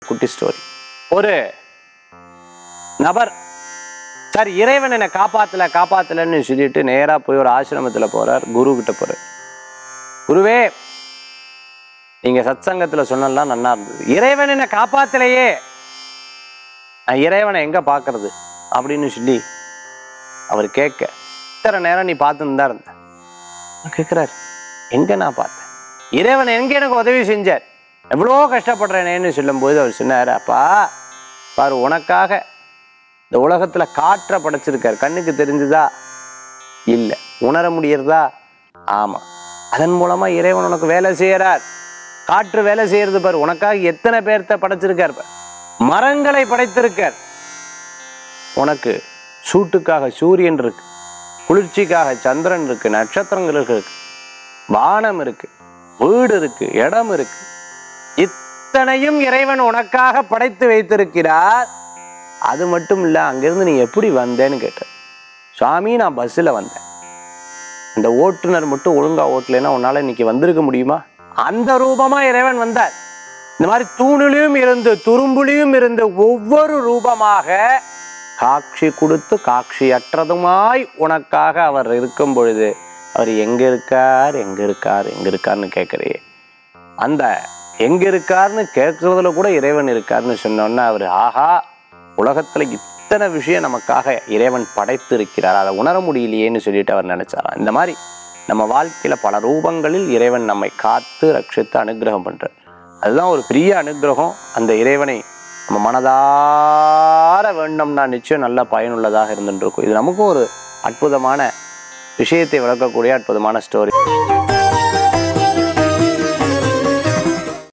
குட்டி ஸ்டோரி ஒரு நபர் சார் இறைவன் என்னை காப்பாத்தல காப்பாத்தலன்னு சொல்லிட்டு நேரா போய் ஒரு ஆசிரமத்துல போறார் குரு கிட்ட போறார் குருவே நீங்க சத்சங்கத்துல சொன்னதெல்லாம் நல்லா இருந்தது இறைவன் என்னை காப்பாத்தலையே நான் இறைவனை எங்க பார்க்கிறது அப்படின்னு சொல்லி அவர் கேட்க இத்தனை நேரம் நீ பார்த்துன்னு தான் இருந்த அவர் கேட்கிறார் எங்க நான் பார்த்தேன் இறைவன் எங்க எனக்கு உதவி செஞ்சார் எவ்வளோ கஷ்டப்படுறேனேன்னு சொல்லும்போது அவர் சொன்னார் அப்பா பாரு உனக்காக இந்த உலகத்துல காற்றை படைச்சிருக்கார் கண்ணுக்கு தெரிஞ்சுதா இல்லை உணர முடியறதா ஆமா அதன் மூலமா இறைவன் உனக்கு வேலை செய்யறார் காற்று வேலை செய்யறது பாரு உனக்காக எத்தனை பேர்த்த படைச்சிருக்கார் பாரு மரங்களை படைத்திருக்கார் உனக்கு சூட்டுக்காக சூரியன் இருக்கு குளிர்ச்சிக்காக சந்திரன் இருக்கு நட்சத்திரங்கள் இருக்கு வானம் இருக்கு வீடு இருக்கு இடம் இருக்கு இத்தனையும் இறைவன் உனக்காக படைத்து வைத்திருக்கிறார் அது மட்டும் இல்ல அங்கிருந்து நீ எப்படி வந்தேன்னு கேட்டார் சுவாமி நான் பஸ்ஸில் வந்தேன் அந்த ஓட்டுநர் மட்டும் ஒழுங்கா ஓட்டலைன்னா உன்னால இன்னைக்கு வந்திருக்க முடியுமா அந்த ரூபமா இறைவன் வந்தார் இந்த மாதிரி தூணிலையும் இருந்து துரும்புலையும் இருந்து ஒவ்வொரு ரூபமாக காட்சி கொடுத்து காட்சி அற்றதுமாய் உனக்காக அவர் இருக்கும் பொழுது அவர் எங்க இருக்கார் எங்க இருக்கார் எங்க இருக்கார்னு கேட்குறியே அந்த எங்க இருக்காருன்னு கேட்கறதுல கூட இறைவன் இருக்காருன்னு சொன்னோன்னா அவர் ஆஹா உலகத்துல இத்தனை விஷயம் நமக்காக இறைவன் படைத்து இருக்கிறார் அதை உணர முடியலையேன்னு சொல்லிட்டு அவர் நினைச்சாராம் இந்த மாதிரி நம்ம வாழ்க்கையில பல ரூபங்களில் இறைவன் நம்மை காத்து ரட்சித்து அனுகிரகம் பண்றார் அதுதான் ஒரு பெரிய அனுகிரகம் அந்த இறைவனை நம்ம மனதார வேண்டோம்னா நிச்சயம் நல்ல பயனுள்ளதாக இருந்துட்டு இருக்கும் இது நமக்கும் ஒரு அற்புதமான விஷயத்தை விளக்கக்கூடிய அற்புதமான ஸ்டோரி